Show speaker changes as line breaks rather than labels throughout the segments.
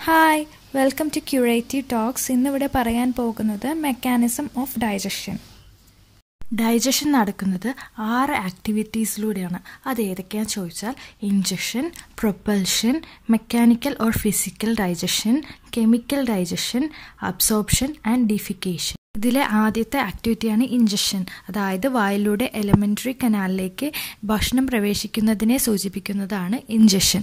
hi welcome to curative talks ഇന്നിവിടെ പറയാൻ പോകുന്നത് മെക്കാനിസം ഓഫ് ഡൈജഷൻ
ഡൈജഷൻ നടക്കുന്നത് ആറ് ആക്ടിവിറ്റീസിലൂടെയാണ് അത് ഏതൊക്കെയാണെന്ന് ചോദിച്ചാൽ ingestion propulsion mechanical or physical digestion chemical digestion absorption and defecation ഇതിലെ ആദ്യത്തെ ആക്ടിവിറ്റിയാണ് ഇൻജക്ഷൻ അതായത് വായിലൂടെ എലമെന്ററി കനാലിലേക്ക് ഭക്ഷണം പ്രവേശിക്കുന്നതിനെ സൂചിപ്പിക്കുന്നതാണ് ഇൻജക്ഷൻ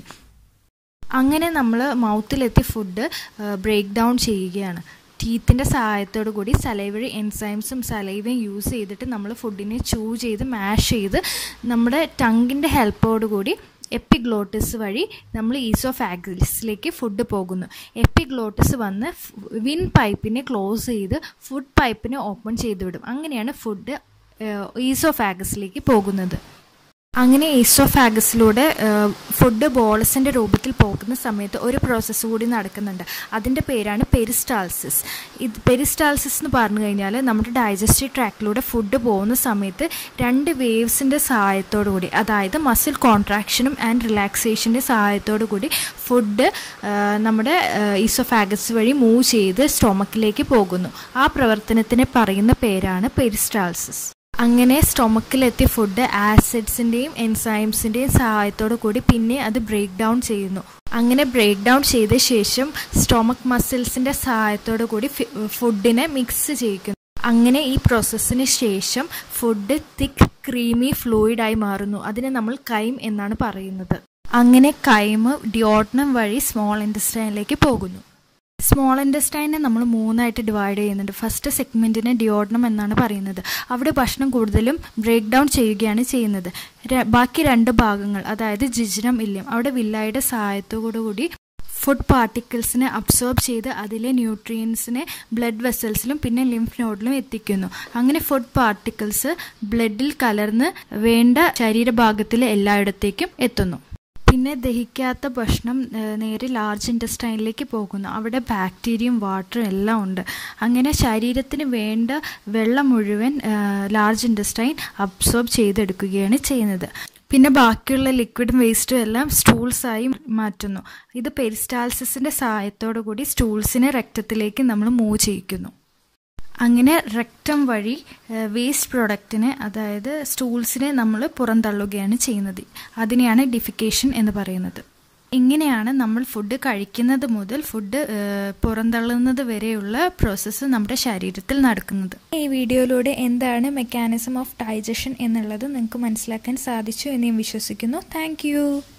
അങ്ങനെ നമ്മൾ മൗത്തിലെത്തി ഫുഡ് ബ്രേക്ക് ഡൗൺ ചെയ്യുകയാണ് ടീത്തിൻ്റെ സഹായത്തോടു കൂടി സലൈവഴി എൻസൈംസും സലൈവയും യൂസ് ചെയ്തിട്ട് നമ്മൾ ഫുഡിനെ ചൂ ചെയ്ത് മാഷ് ചെയ്ത് നമ്മുടെ ടങ്ങിൻ്റെ ഹെൽപ്പോടു കൂടി എപ്പിഗ്ലോട്ടിസ് വഴി നമ്മൾ ഈസോഫാഗസിലേക്ക് ഫുഡ് പോകുന്നു എപ്പിഗ്ലോട്ടിസ് വന്ന് വിൻ പൈപ്പിനെ ക്ലോസ് ചെയ്ത് ഫുഡ് പൈപ്പിനെ ഓപ്പൺ ചെയ്ത് വിടും അങ്ങനെയാണ് ഫുഡ് ഈസോഫാഗസിലേക്ക് പോകുന്നത് അങ്ങനെ ഈസോഫാഗസിലൂടെ ഫുഡ് ബോളസിൻ്റെ രൂപത്തിൽ പോകുന്ന സമയത്ത് ഒരു പ്രോസസ്സ് കൂടി നടക്കുന്നുണ്ട് അതിൻ്റെ പേരാണ് പെരിസ്റ്റാൾസിസ് ഇത് പെരിസ്റ്റാൾസിസ് എന്ന് പറഞ്ഞു കഴിഞ്ഞാൽ നമ്മുടെ ഡൈജസ്റ്റീവ് ട്രാക്കിലൂടെ ഫുഡ് പോകുന്ന സമയത്ത് രണ്ട് വേവ്സിൻ്റെ സഹായത്തോടു കൂടി അതായത് മസിൽ കോൺട്രാക്ഷനും ആൻഡ് റിലാക്സേഷൻ്റെ സഹായത്തോടു കൂടി ഫുഡ് നമ്മുടെ ഈസോഫാഗസ് വഴി മൂവ് ചെയ്ത് സ്റ്റൊമക്കിലേക്ക് പോകുന്നു ആ പ്രവർത്തനത്തിനെ പറയുന്ന പേരാണ് പെരിസ്റ്റാൾസിസ് അങ്ങനെ സ്റ്റൊമക്കിലെത്തിയ ഫുഡ് ആസിഡ്സിൻ്റെയും എൻസൈംസിൻ്റെയും സഹായത്തോടു കൂടി പിന്നെ അത് ബ്രേക്ക് ഡൗൺ ചെയ്യുന്നു അങ്ങനെ ബ്രേക്ക് ഡൗൺ ചെയ്ത ശേഷം സ്റ്റൊമക് മസിൽസിൻ്റെ സഹായത്തോടു കൂടി ഫുഡിനെ മിക്സ് ചെയ്യിക്കുന്നു അങ്ങനെ ഈ പ്രോസസ്സിന് ശേഷം ഫുഡ് തിക്ക് ക്രീമി ഫ്ലൂയിഡായി മാറുന്നു അതിനെ നമ്മൾ കൈം എന്നാണ് പറയുന്നത് അങ്ങനെ കൈമ് ഡിയോട്ടനം വഴി സ്മോൾ ഇൻഡസ്ട്രൈനിലേക്ക് പോകുന്നു സ്മോൾ ഇൻഡസ്റ്റൈനെ നമ്മൾ മൂന്നായിട്ട് ഡിവൈഡ് ചെയ്യുന്നുണ്ട് ഫസ്റ്റ് സെഗ്മെൻറ്റിനെ ഡിയോഡനം എന്നാണ് പറയുന്നത് അവിടെ ഭക്ഷണം കൂടുതലും ബ്രേക്ക് ഡൗൺ ചെയ്യുകയാണ് ചെയ്യുന്നത് ബാക്കി രണ്ട് ഭാഗങ്ങൾ അതായത് ജിജ്നം ഇല്യം അവിടെ വില്ലായുടെ സഹായത്തോടുകൂടി ഫുഡ് പാർട്ടിക്കിൾസിനെ അബ്സോർബ് ചെയ്ത് അതിലെ ന്യൂട്രിയൻസിനെ ബ്ലഡ് വെസൽസിലും പിന്നെ ലിംഫ് നോഡിലും എത്തിക്കുന്നു അങ്ങനെ ഫുഡ് പാർട്ടിക്കിൾസ് ബ്ലഡിൽ കലർന്ന് വേണ്ട ശരീരഭാഗത്തിലെ എല്ലായിടത്തേക്കും എത്തുന്നു പിന്നെ ദഹിക്കാത്ത ഭക്ഷണം നേരെ ലാർജ് ഇൻറ്റസ്റ്റൈനിലേക്ക് പോകുന്നു അവിടെ ബാക്ടീരിയയും വാട്ടറും എല്ലാം ഉണ്ട് അങ്ങനെ ശരീരത്തിന് വേണ്ട വെള്ളം മുഴുവൻ ലാർജ് ഇൻറ്റസ്റ്റൈൻ അബ്സോർബ് ചെയ്തെടുക്കുകയാണ് ചെയ്യുന്നത് പിന്നെ ബാക്കിയുള്ള ലിക്വിഡും വേസ്റ്റും എല്ലാം സ്റ്റൂൾസായി മാറ്റുന്നു ഇത് പെരിസ്റ്റാൾസിസിൻ്റെ സഹായത്തോടു കൂടി സ്റ്റൂൾസിനെ രക്തത്തിലേക്ക് നമ്മൾ മൂവ് ചെയ്യിക്കുന്നു അങ്ങനെ റെക്റ്റം വഴി വേസ്റ്റ് പ്രൊഡക്റ്റിനെ അതായത് സ്റ്റൂൾസിനെ നമ്മൾ പുറന്തള്ളുകയാണ് ചെയ്യുന്നത് അതിനെയാണ് ഡിഫിക്കേഷൻ എന്ന് പറയുന്നത് ഇങ്ങനെയാണ് നമ്മൾ ഫുഡ് കഴിക്കുന്നത് മുതൽ ഫുഡ് പുറന്തള്ളുന്നത് വരെയുള്ള പ്രോസസ്സ് നമ്മുടെ ശരീരത്തിൽ നടക്കുന്നത്
ഈ വീഡിയോയിലൂടെ എന്താണ് മെക്കാനിസം ഓഫ് ഡൈജഷൻ എന്നുള്ളത് നിങ്ങൾക്ക് മനസ്സിലാക്കാൻ സാധിച്ചു എന്ന് ഞാൻ വിശ്വസിക്കുന്നു താങ്ക്